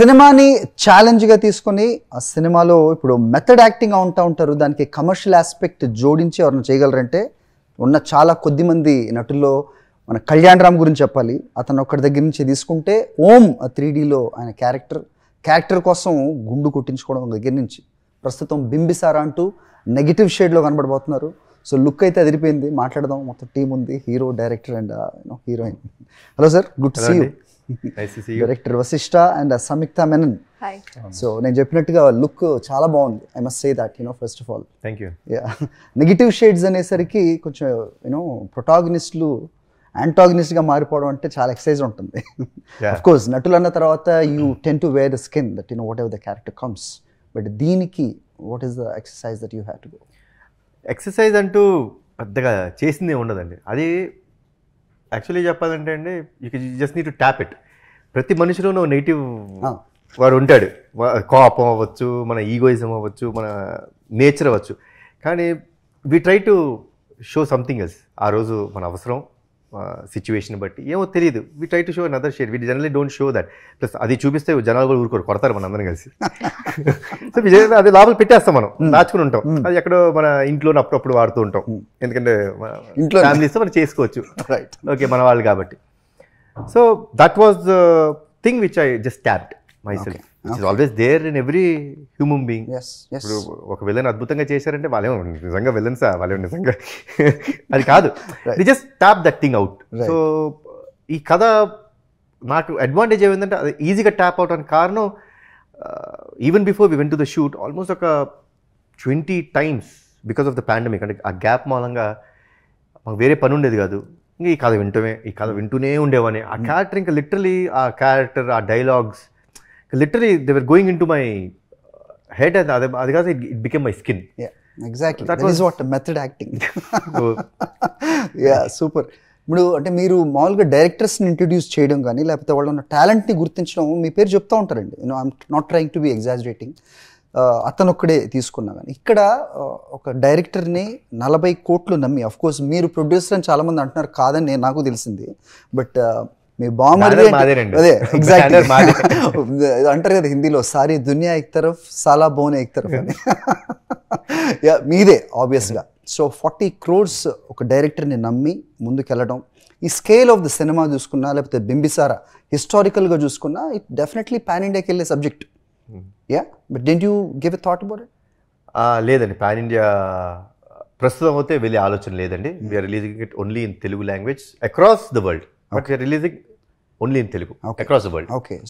సినిమాని ఛాలెంజ్గా తీసుకొని ఆ సినిమాలో ఇప్పుడు మెథడ్ యాక్టింగ్ ఉంటా ఉంటారు దానికి కమర్షియల్ ఆస్పెక్ట్ జోడించి ఎవరైనా చేయగలరంటే ఉన్న చాలా కొద్ది మంది నటుల్లో మన కళ్యాణ్ రామ్ గురించి చెప్పాలి అతను ఒక్కడి దగ్గర నుంచి తీసుకుంటే ఓం త్రీ డీలో ఆయన క్యారెక్టర్ క్యారెక్టర్ కోసం గుండు కొట్టించుకోవడం దగ్గర నుంచి ప్రస్తుతం బింబిసారా అంటూ నెగిటివ్ షేడ్లో కనబడబోతున్నారు సో లుక్ అయితే అదిరిపోయింది మాట్లాడదాం మొత్తం టీం ఉంది hero director and heroine hello sir good see you nice to see you director Vasishta and Samyuktha Menon hi so నేను చెప్పినట్టుగా లుక్ చాలా బాగుంది I must say that you know first of all thank you negative shades అనేసరికి కొంచెం you know ప్రొటాగనిస్టులు యాంటాగనిస్ట్గా మారిపోవడం అంటే చాలా excise ఉంటుంది Yeah. అఫ్ కోర్స్ నటులు అన్న తర్వాత you tend to wear the skin that you know whatever the character comes but దీనికి what is the exercise that you have to go exercise అంటూ పెద్దగా చేసిందే ఉండదండి అది యాక్చువల్లీ చెప్పాలంటే అండి you just need to tap it ప్రతి మనిషిలోనూ నెగిటివ్ Ah. వాడు ఉంటాడు వా- కోపం అవ్వచ్చు మన ఈగోయిజం అవ్వచ్చు మన నేచర్ అవ్వచ్చు కానీ we try to show something else ఆ రోజు మన అవసరం సిచ్యువేషన్ బట్టి ఏమో తెలియదు we try to show another shade we generally don't show that plus అది చూపిస్తే జనాలు కూడా ఊరుకోరు కొడతారు మన అందరం కలిసి సో వి just- అది లోపల పెట్టేస్తాం మనం దాచుకుని ఉంటాం అది ఎక్కడో మన ఇంట్లో అప్పుడప్పుడు వాడుతూ ఉంటాం ఎందుకంటే ఇంట్లోనే. ఫ్యామిలీస్తో మనం చేసుకోవచ్చు రైట్ ఓకే మన వాళ్ళు కాబట్టి so that was the thing which I just tapped myself which is always there in every human being yes yes ఇప్పుడు ఒక విలన్ అద్భుతంగా చేశారంటే వాళ్ళేమో నిజంగా విలన్సా వాళ్ళేమో నిజంగా అది కాదు they just tap that thing out so ఈ కథ నాకు అడ్వాంటేజ్ ఏమైందంటే అది ఈజీగా ట్యాప్ అవడానికి కారణం even before we went to the shoot almost ఒక twenty times because of the pandemic అంటే ఆ గ్యాప్ మూలంగా మాకు వేరే పని ఉండేది కాదు ఇంకా ఈ కథ వింటమే ఈ కథ వింటూనే ఉండేవాని ఆ క్యారెక్టర్ ఇంకా లిటరలీ ఆ క్యారెక్టర్ ఆ dialogues literally they were going into my head అది అది అది కాదు it became my skin exactly That that is was- what method acting yeah super ఇప్పుడు అంటే మీరు మామూలుగా డైరెక్టర్స్ని ఇంట్రడ్యూస్ చేయడం కానీ లేకపోతే వాళ్ళ ఉన్న టాలెంట్ని గుర్తించడం మీ పేరు చెప్తూ ఉంటారండి you know I'm not trying to be exaggerating అతను ఒక్కడే తీసుకున్నా కానీ ఇక్కడ uh, ఒక డైరెక్టర్ని నలభై కోట్లు నమ్మి అఫ్ కోర్స్ మీరు ప్రొడ్యూసర్ అని చాలా మంది అంటున్నారు కాదని నేను నాకు తెలిసింది బట్ మీ బామర్ది Banner అంటే- మాదేనండి. అదే ఎగ్జాక్ట్లీ Banner మాదే. అంటారు కదా హిందీలో సారీ దునియా ఎక్ తరఫ్ సాలా బోన్ ఎక్ తరఫ్ అని యా మీదే ఆబ్వియస్గా సో ఫార్టీ క్రోర్స్ ఒక డైరెక్టర్ని నమ్మి ముందుకెళ్ళడం ఈ స్కేల్ ఆఫ్ ద సినిమా చూసుకున్నా లేకపోతే బింబిసారా హిస్టారికల్గా చూసుకున్నా ఇట్ డెఫినెట్లీ పాన్ ఇండియాకి వెళ్ళే subject yeah but didn't you give a thought about it లేదండి పాన్ ఇండియా ప్రస్తుతం అయితే వెళ్ళే ఆలోచన లేదండి we're releasing it only in Telugu language across the world but we're releasing only in Telugu across the world okay